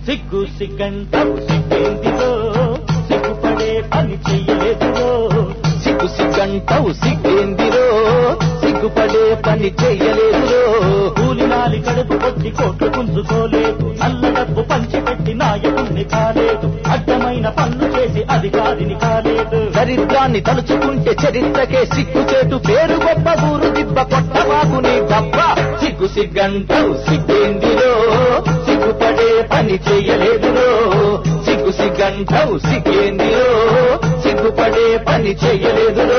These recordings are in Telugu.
సిగ్గు సిగ్గంటావు సిగ్గేందిరో సిగ్గుపడే పని చెయ్యలేదురో సిగ్గు సిగ్గంటావు సిగ్గేందిరో సిగ్గుపడే పని చెయ్యలేదురో కూలినాలి కడుపు కొద్ది కోట్లు పుంజుకోలేదు నల్ల డబ్బు పంచిపెట్టి నాయకుణ్ణి కాలేదు అడ్డమైన పనులు చేసి అధికారిని కాలేదు దరిద్రాన్ని తలుచుకుంటే చరిత్రకే సిగ్గుచేటు పేరు గొప్ప ఊరు దిబ్బ కొట్టవాకు నీ డబ్బ సిగ్గు సిగ్గంటావు సిగ్గేందిరో సిగ్గుపడే పని చెయ్యలేదురో సిగ్గు సిగ్గంటావు సిగ్గేందిరో సిగ్గుపడే పని చెయ్యలేదురో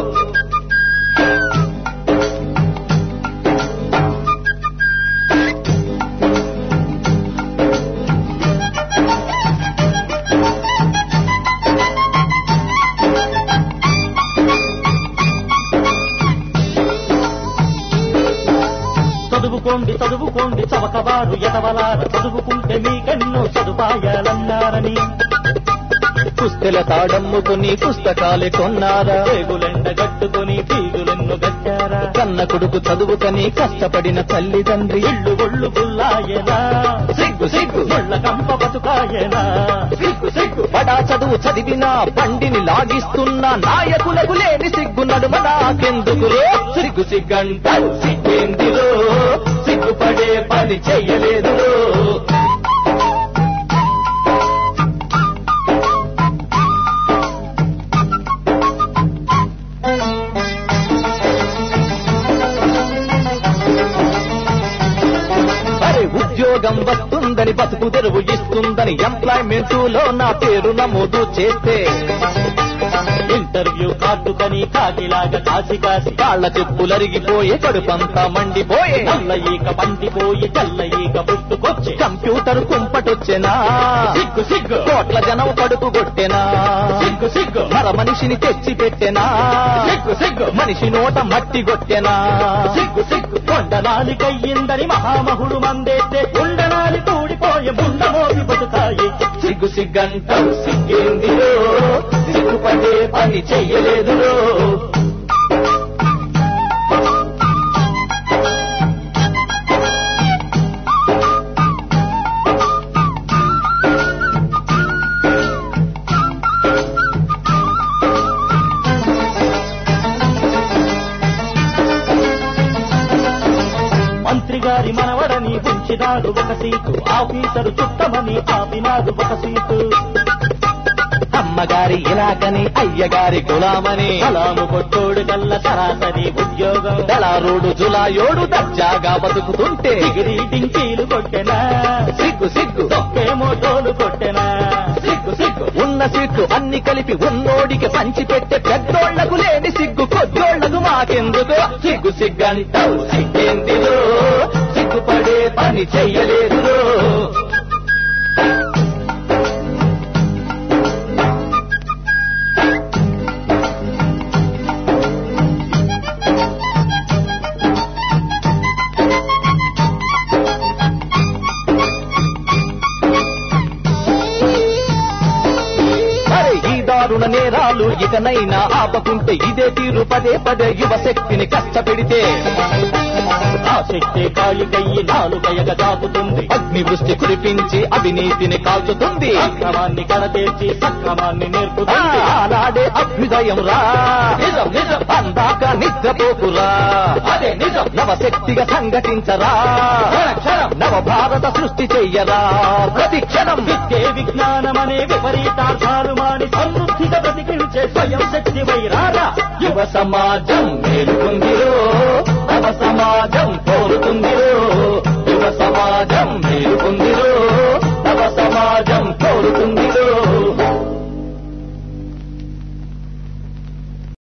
చదువుకోండి చదువుకోండి చవకవారు ఎదవలార చదువుకుంటే మీకెన్నో సదుపాయాలన్నారని పుస్తెల తాడమ్ముకుని పుస్తకాలే కొన్నారా పేగులెండగట్టుకొని ఫీజులెన్ను గట్టారా కన్న కొడుకు చదువుకని కష్టపడిన తల్లిదండ్రి ఇళ్ళు ఒళ్ళు గుల్లాయనా సిగ్గు సిగ్గు ఒళ్ళ కంప బతుకాయనా సిగ్గు సిగ్గు బడా చదువు చదివిన బండిని లాగిస్తున్న నాయకులకు లేని సిగ్గు నడుమ నాకెందుకురో సిగ్గు సిగ్గంటావు సిగ్గేందిరో సిగ్గుపడే పని చెయ్యలేదురో అరే ఉద్యోగం వస్తుందని బతుకు తెరువు ఇస్తుందని ఎంప్లాయ్మెంట్ లో నా పేరు నమోదు చేస్తే ఇంటర్వ్యూ కార్డు కని కాకిలాగా కాసి కాసి కాళ్ళ చెప్పులరిగిపోయే కడుపంతా మండిపోయే నల్ల ఈక పండిపోయి తెల్ల ఈక పుట్టుకొచ్చి కంప్యూటర్ కుంపటొచ్చెనా సిగ్గు సిగ్గు కోట్ల జనం కడుపు కొట్టెనా సిగ్గు సిగ్గు మర మనిషిని తెచ్చి పెట్టెనా సిగ్గు సిగ్గు మనిషి నోట మట్టి కొట్టెనా సిగ్గు సిగ్గు కొండనాలి కయ్యిందని మహామహుడు మందేస్తే ఉండనాలి తూడిపోయే ముండ మోసి బతుకాయి సిగ్గు సిగ్గంటావు సిగ్గేందిరో సిగ్గుపడే పని చెయ్యలేదురో మంత్రి గారి మనవడని ఉంచినాడు ఒక సీటు ఆఫీసరు చుట్టమని ఆపినాడు ఒక సీటు అమ్మగారి ఇలాకని అయ్యగారి గులామని అలాము కొట్టోడు కల్ల సరాసరి ఉద్యోగం దళారుడు జులాయోడు దర్జాగా బతుకుతుంటే డిగ్రీ డింకీలు కొట్టెనా సిగ్గు సిగ్గు తొక్కేమో టోలు కొట్టెనా సిగ్గు సిగ్గు ఉన్న సీట్లు అన్ని కలిపి ఉన్నోడికి పంచి పెట్టే పెద్దోళ్లకు లేని సిగ్గు కొద్దోళ్లకు మాకెందుకు సిగ్గు సిగ్గంటావు సిగ్గేందిలో సిగ్గుపడే పని చెయ్యలేదులో అరే ఈ దారుణ నేరాలు ఇకనైనా ఆపకుంటే ఇదే తీరు పదే పదే యువశక్తిని కష్టపెడితే ఆ శక్తి కాళికయ్యి నాలుకయగ దాపుతుంది అగ్ని వృష్టి కురిపించి అవినీతిని కాల్చుతుంది అక్రమాన్ని కడతీర్చి సక్రమాన్ని ఆ, నేర్పుతుంది ఆనాడే అభ్యుదయం రా నిజం నిజం అందాక నిద్రపోకురా అదే నిజం నవశక్తిగా సంఘటించరా క్షణం, క్షణం. నవ భారత సృష్టి చెయ్యరా ప్రతి క్షణం విద్యే విజ్ఞానమనే విపరీతార్థాలు మాని సమృద్ధిగా బ్రతికించే స్వయం శక్తి వైరారా యువ సమాజం మేలుకుంది